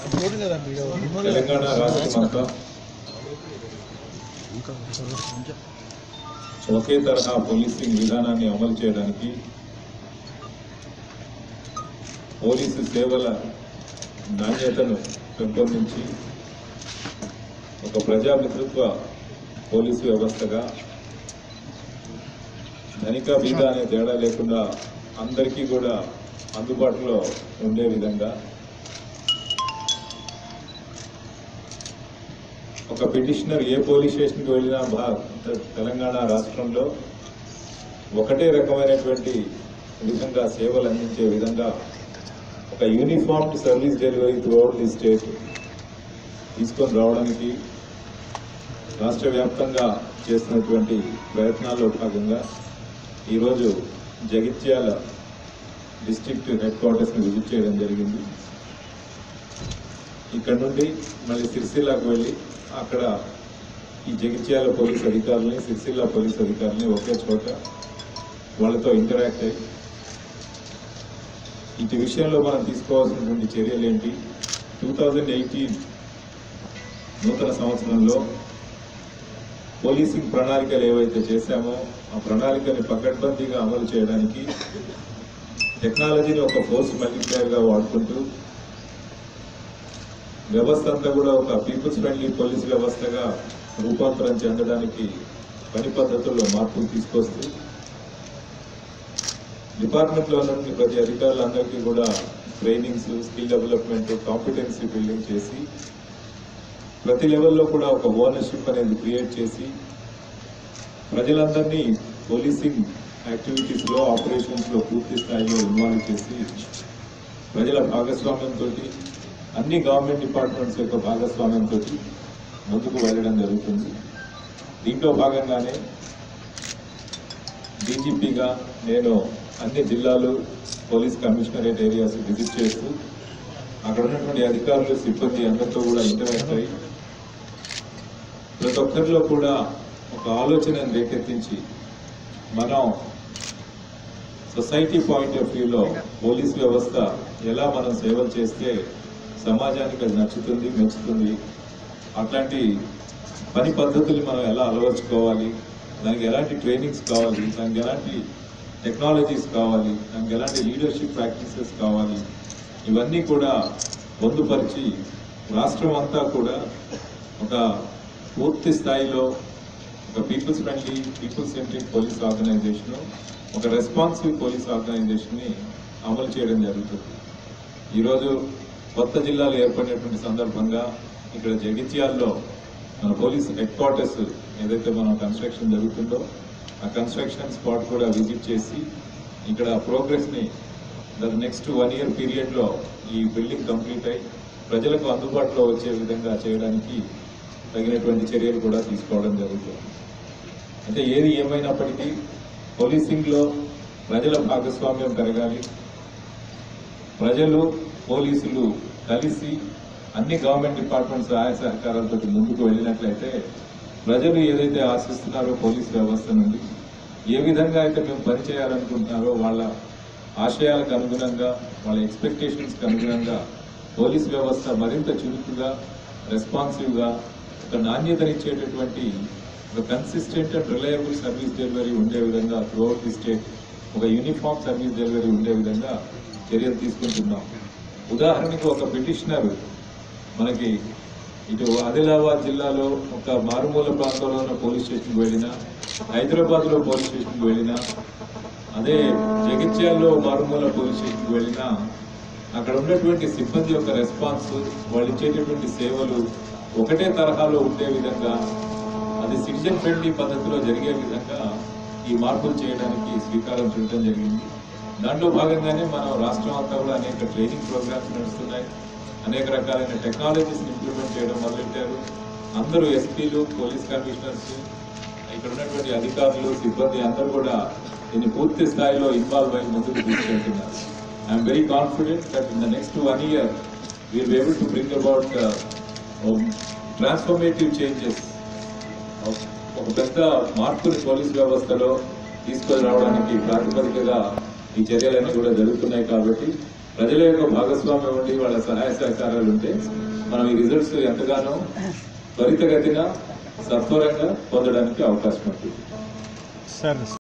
తెలంగాణ రాష్ట్రమంతా ఒకే తరహా పోలీసింగ్ విధానాన్ని అమలు చేయడానికి పోలీసు సేవల నాణ్యతను పెంపొందించి ఒక ప్రజామిత్రత్వ పోలీసు వ్యవస్థగా ధనిక బీద అనే తేడా లేకుండా అందరికీ కూడా అందుబాటులో ఉండే విధంగా ఒక పిటిషనర్ ఏ పోలీస్ స్టేషన్కి వెళ్ళినా భా తె- తెలంగాణ రాష్ట్రంలో ఒకటే రకమైనటువంటి విధంగా సేవలు అందించే విధంగా ఒక uniformed service delivery throughout the state తీసుకొని రావడానికి రాష్ట్ర వ్యాప్తంగా చేస్తున్నటువంటి ప్రయత్నాల్లో భాగంగా ఈరోజు జగిత్యాల డిస్ట్రిక్ట్ హెడ్ క్వార్టర్స్ని విజిట్ చేయడం జరిగింది ఇక్కడ నుండి మళ్ళీ సిరిసిల్లాకు వెళ్ళి అక్కడ ఈ జగిత్యాల పోలీస్ అధికారులని సిరిసిల్ల పోలీస్ అధికారులని ఒకే చోట వాళ్ళతో ఇంటరాక్ట్ అయ్యి ఇటు విషయంలో మనం తీసుకోవాల్సినటువంటి చర్యలు ఏంటి టూ థౌజండ్ ఎయిటీన్ నూతన సంవత్సరంలో పోలీసింగ్ ప్రణాళికలు ఏవైతే చేశామో ఆ ప్రణాళికని పకడ్బందీగా అమలు చేయడానికి టెక్నాలజీని ఒక ఫోర్స్ మల్టిప్లేయర్గా వాడుకుంటూ వ్యవస్థ అంతా కూడా ఒక పీపుల్స్ ఫ్రెండ్లీ పోలీస్ వ్యవస్థగా రూపాంతరం చెందడానికి పని పద్ధతుల్లో మార్పులు తీసుకొస్తూ డిపార్ట్మెంట్లో నుండి ప్రతి అధికారులందరికీ కూడా trainings skill development competency building చేసి ప్రతి లెవెల్లో కూడా ఒక ఓనర్షిప్ అనేది క్రియేట్ చేసి ప్రజలందరినీ పోలీసింగ్ యాక్టివిటీస్లో ఆపరేషన్స్లో పూర్తి స్థాయిలో ఇన్వాల్వ్ చేసి ప్రజల భాగస్వామ్యంతో అన్ని గవర్నమెంట్ డిపార్ట్మెంట్స్ యొక్క భాగస్వామ్యంతో ముందుకు వెళ్ళడం జరుగుతుంది దీంట్లో భాగంగానే డీజీపీగా నేను అన్ని జిల్లాలు పోలీస్ కమిషనరేట్ ఏరియాస్ విజిట్ చేస్తూ అక్కడ ఉన్నటువంటి అధికారులు సిబ్బంది అందరితో కూడా ఇంటరాక్ట్ అయ్యి ప్రతి ఒక్కరిలో కూడా ఒక ఆలోచనను రేకెత్తించి మనం సొసైటీ పాయింట్ ఆఫ్ వ్యూలో పోలీస్ వ్యవస్థ ఎలా మనం సేవలు చేస్తే సమాజానికి అది నచ్చుతుంది మెచ్చుతుంది అట్లాంటి పని పద్ధతులు మనం ఎలా అలవర్చుకోవాలి దానికి ఎలాంటి ట్రైనింగ్స్ కావాలి దానికి ఎలాంటి టెక్నాలజీస్ కావాలి దానికి ఎలాంటి లీడర్షిప్ ప్రాక్టీసెస్ కావాలి ఇవన్నీ కూడా పొందుపరిచి రాష్ట్రం అంతా కూడా ఒక పూర్తి స్థాయిలో ఒక peoples friendly people centric police organization ఒక రెస్పాన్సివ్ పోలీస్ ఆర్గనైజేషన్ని అమలు చేయడం జరుగుతుంది ఈరోజు కొత్త జిల్లాలు ఏర్పడినటువంటి సందర్భంగా ఇక్కడ జగిత్యాల్లో మన పోలీస్ హెడ్ క్వార్టర్స్ ఏదైతే మన కన్స్ట్రక్షన్ జరుగుతుందో ఆ కన్స్ట్రక్షన్ స్పాట్ కూడా విజిట్ చేసి ఇక్కడ ప్రోగ్రెస్ని నెక్స్ట్ వన్ ఇయర్ పీరియడ్లో ఈ బిల్డింగ్ కంప్లీట్ అయి ప్రజలకు అందుబాటులో వచ్చే విధంగా చేయడానికి తగినటువంటి చర్యలు కూడా తీసుకోవడం జరుగుతుంది అంటే ఏది ఏమైనప్పటికీ పోలీసింగ్లో ప్రజల భాగస్వామ్యం పెరగాలి ప్రజలు పోలీసులు కలిసి అన్ని గవర్నమెంట్ డిపార్ట్మెంట్స్ సహాయ సహకారాలతో ముందుకు వెళ్ళినట్లయితే ప్రజలు ఏదైతే ఆశిస్తున్నారో పోలీస్ వ్యవస్థ నుండి ఏ విధంగా అయితే మేము పనిచేయాలనుకుంటున్నారో వాళ్ళ ఆశయాలకు అనుగుణంగా వాళ్ళ ఎక్స్పెక్టేషన్స్కి అనుగుణంగా పోలీస్ వ్యవస్థ మరింత చురుకుగా రెస్పాన్సివ్గా ఒక నాణ్యతనిచ్చేటటువంటి ఒక consistent and reliable service delivery ఉండే విధంగా త్రూఅవుట్ ది స్టేట్ ఒక యూనిఫామ్ సర్వీస్ డెలివరీ ఉండే విధంగా చర్యలు తీసుకుంటున్నాం ఉదాహరణకు ఒక పిటిషనర్ మనకి ఇటు ఆదిలాబాద్ జిల్లాలో ఒక మారుమూల ప్రాంతంలో ఉన్న పోలీస్ స్టేషన్కి వెళ్ళినా హైదరాబాద్లో పోలీస్ స్టేషన్కి వెళ్ళినా అదే జగిత్యాల్లో మారుమూల పోలీస్ స్టేషన్కి వెళ్ళినా అక్కడ ఉన్నటువంటి సిబ్బంది యొక్క రెస్పాన్స్ వాళ్ళు ఇచ్చేటటువంటి సేవలు ఒకటే తరహాలో ఉండే విధంగా అది సిటిజన్ ఫ్రెండ్లీ పద్ధతిలో జరిగే విధంగా ఈ మార్పులు చేయడానికి శ్రీకారం చుట్టడం జరిగింది దాంట్లో భాగంగానే మనం రాష్ట్రం అంతా కూడా అనేక ట్రైనింగ్ ప్రోగ్రామ్స్ నడుస్తున్నాయి అనేక రకాలైన టెక్నాలజీస్ ఇంప్లిమెంట్ చేయడం మొదలెట్టారు అందరూ ఎస్పీలు పోలీస్ కమిషనర్స్ ఇక్కడ ఉన్నటువంటి అధికారులు సిబ్బంది అందరూ కూడా దీన్ని పూర్తి స్థాయిలో ఇన్వాల్వ్ అయి ముందుకు తీసుకెళ్తున్నారు I'm very confident that in the next one year we'll be able to bring about transformative changes ఒక పెద్ద మార్పుని పోలీస్ వ్యవస్థలో తీసుకొని రావడానికి ప్రాతిపదికగా ఈ చర్యలన్నీ కూడా జరుగుతున్నాయి కాబట్టి ప్రజల యొక్క భాగస్వామ్యం ఉండి వాళ్ళ సహాయ సహకారాలు ఉంటే మనం ఈ రిజల్ట్స్ ఎంతగానో త్వరితగతిన సత్వరంగా పొందడానికి అవకాశం ఉంటుంది సార్